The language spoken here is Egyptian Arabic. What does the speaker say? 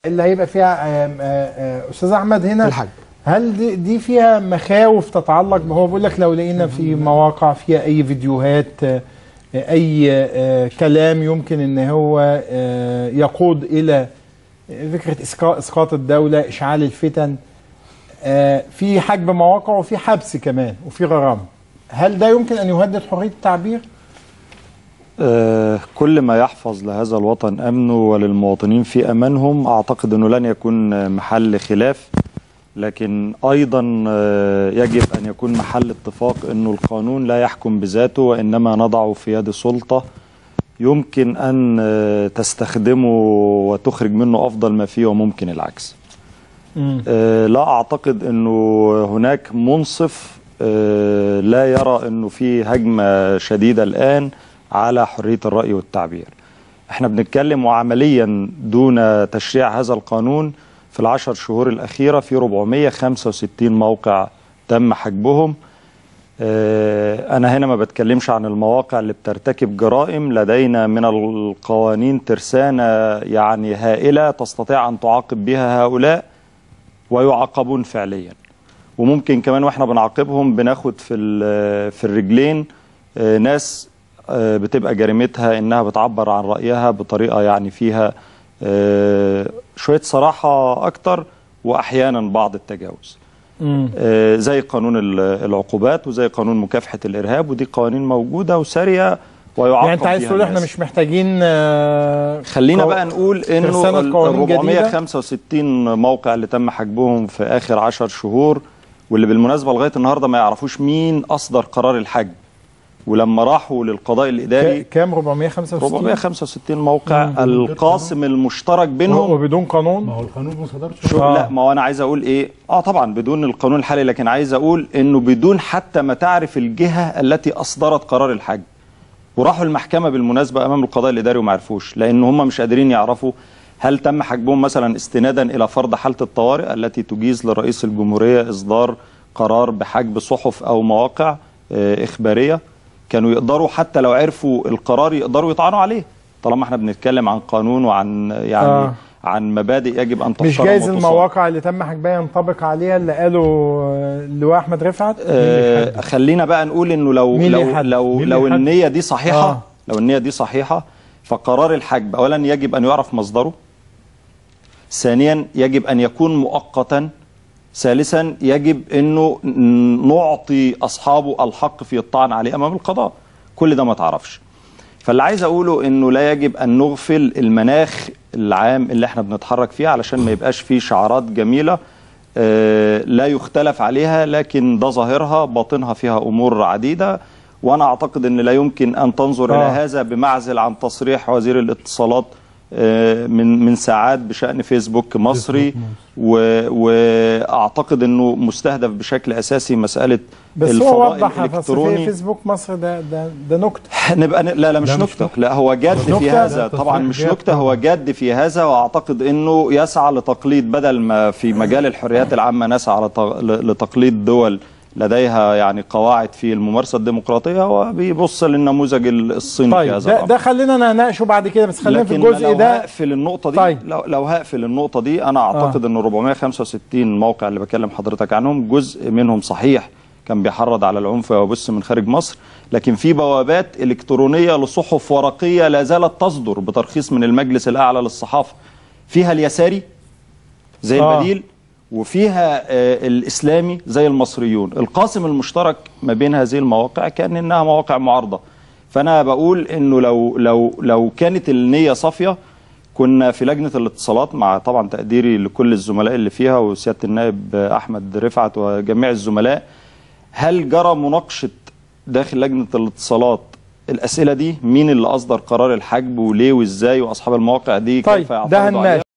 اللي هيبقى فيها آم، آه، آه، استاذ احمد هنا الحج. هل دي, دي فيها مخاوف تتعلق هو بيقول لك لو لقينا في مواقع فيها اي فيديوهات آه، اي آه، كلام يمكن ان هو آه، يقود الى فكره إسقا- اسقاط الدوله اشعال الفتن آه، في حجب مواقع وفي حبس كمان وفي غرامه هل ده يمكن ان يهدد حريه التعبير؟ آه، كل ما يحفظ لهذا الوطن أمنه وللمواطنين في أمانهم أعتقد أنه لن يكون آه، محل خلاف لكن أيضا آه، يجب أن يكون محل اتفاق أنه القانون لا يحكم بذاته وإنما نضعه في يد سلطة يمكن أن آه، تستخدمه وتخرج منه أفضل ما فيه وممكن العكس آه، لا أعتقد أنه هناك منصف آه، لا يرى أنه في هجمة شديدة الآن على حرية الرأي والتعبير احنا بنتكلم وعمليا دون تشريع هذا القانون في العشر شهور الأخيرة في 465 موقع تم حجبهم آه، أنا هنا ما بتكلمش عن المواقع اللي بترتكب جرائم لدينا من القوانين ترسانة يعني هائلة تستطيع أن تعاقب بها هؤلاء ويعاقبون فعليا وممكن كمان واحنا بنعاقبهم بناخد في ال- في الرجلين آه، ناس آه، بتبقى جريمتها انها بتعبر عن رايها بطريقه يعني فيها آه، شويه صراحه اكتر واحيانا بعض التجاوز آه، زي قانون ال- العقوبات وزي قانون مكافحه الارهاب ودي قوانين موجوده وساريه ويعاقب يعني انت عايز بيها تقول احنا الناس. مش محتاجين آه، خلينا قو- بقى نقول انه ترسانة ال قوانين جديدة؟ 465 موقع اللي تم حجبهم في اخر 10 شهور واللي بالمناسبه لغايه النهارده ما يعرفوش مين اصدر قرار الحجب ولما راحوا للقضاء الاداري ك- كام 465 465 موقع القاسم المشترك بينهم وبدون قانون ما هو القانون ما صدرش شوف آه. لا ما هو انا عايز اقول ايه اه طبعا بدون القانون الحالي لكن عايز اقول انه بدون حتى ما تعرف الجهه التي اصدرت قرار الحجب وراحوا المحكمه بالمناسبه امام القضاء الاداري وما عرفوش لان هم مش قادرين يعرفوا هل تم حجبهم مثلا استنادا الى فرض حاله الطوارئ التي تجيز لرئيس الجمهوريه اصدار قرار بحجب صحف او مواقع آه، اخباريه كانوا يقدروا حتى لو عرفوا القرار يقدروا يطعنوا عليه طالما احنا بنتكلم عن قانون وعن يعني آه. آه. عن مبادئ يجب ان تحترم مش جايز وتصان. المواقع اللي تم حجبها ينطبق عليها اللي قاله آه، اللواء احمد رفعت آه خلينا بقى نقول انه لو مين اللي لو يحدد؟ لو مين اللي لو يحدد؟ النيه دي صحيحه آه. آه. لو النيه دي صحيحه فقرار الحجب اولا يجب ان يعرف مصدره ثانيا يجب ان يكون مؤقتا ثالثا يجب انه ن- نعطي اصحابه الحق في الطعن عليه امام القضاء كل ده ما تعرفش فاللي عايز اقوله انه لا يجب ان نغفل المناخ العام اللي احنا بنتحرك فيه علشان ما يبقاش فيه شعارات جميله آه، لا يختلف عليها لكن ده ظاهرها باطنها فيها امور عديده وانا اعتقد ان لا يمكن ان تنظر آه. الى هذا بمعزل عن تصريح وزير الاتصالات آه، من من ساعات بشان فيسبوك مصري و- واعتقد انه مستهدف بشكل اساسي مساله بس هو الفضاء وضح في الالكتروني فيسبوك مصر ده ده ده نكته نبقى ن... لا لا مش لا، مش نكته لا هو جاد نكتة؟ في هذا لا، طبعا تصريح مش جاد نكته هو طبعاً. جاد في هذا واعتقد انه يسعى لتقليد بدل ما في مجال الحريات العامه نسعى لت... ل- لتقليد دول لديها يعني قواعد في الممارسه الديمقراطيه هو بيبص للنموذج الصيني في طيب هذا ده, الامر ده خلينا نناقشه بعد كده بس خلينا في لكن الجزء لو ده هقفل النقطة دي طيب. لو, لو هقفل النقطة دي أنا أعتقد أن 465 موقع اللي بكلم حضرتك عنهم جزء منهم صحيح كان بيحرض على العنف ويبث من خارج مصر لكن في بوابات إلكترونية لصحف ورقية لا زالت تصدر بترخيص من المجلس الأعلى للصحافة فيها اليساري زي آه. البديل وفيها آه، الإسلامي زي المصريون القاسم المشترك ما بين هذه المواقع كان إنها مواقع معارضة فأنا بقول إنه لو لو لو كانت النية صافية كنا في لجنة الاتصالات مع طبعا تقديري لكل الزملاء اللي فيها وسيادة النائب أحمد رفعت وجميع الزملاء هل جرى مناقشة داخل لجنة الاتصالات الأسئلة دي مين اللي أصدر قرار الحجب وليه وإزاي وأصحاب المواقع دي طيب كيف ده يعترضوا عليها هنناقش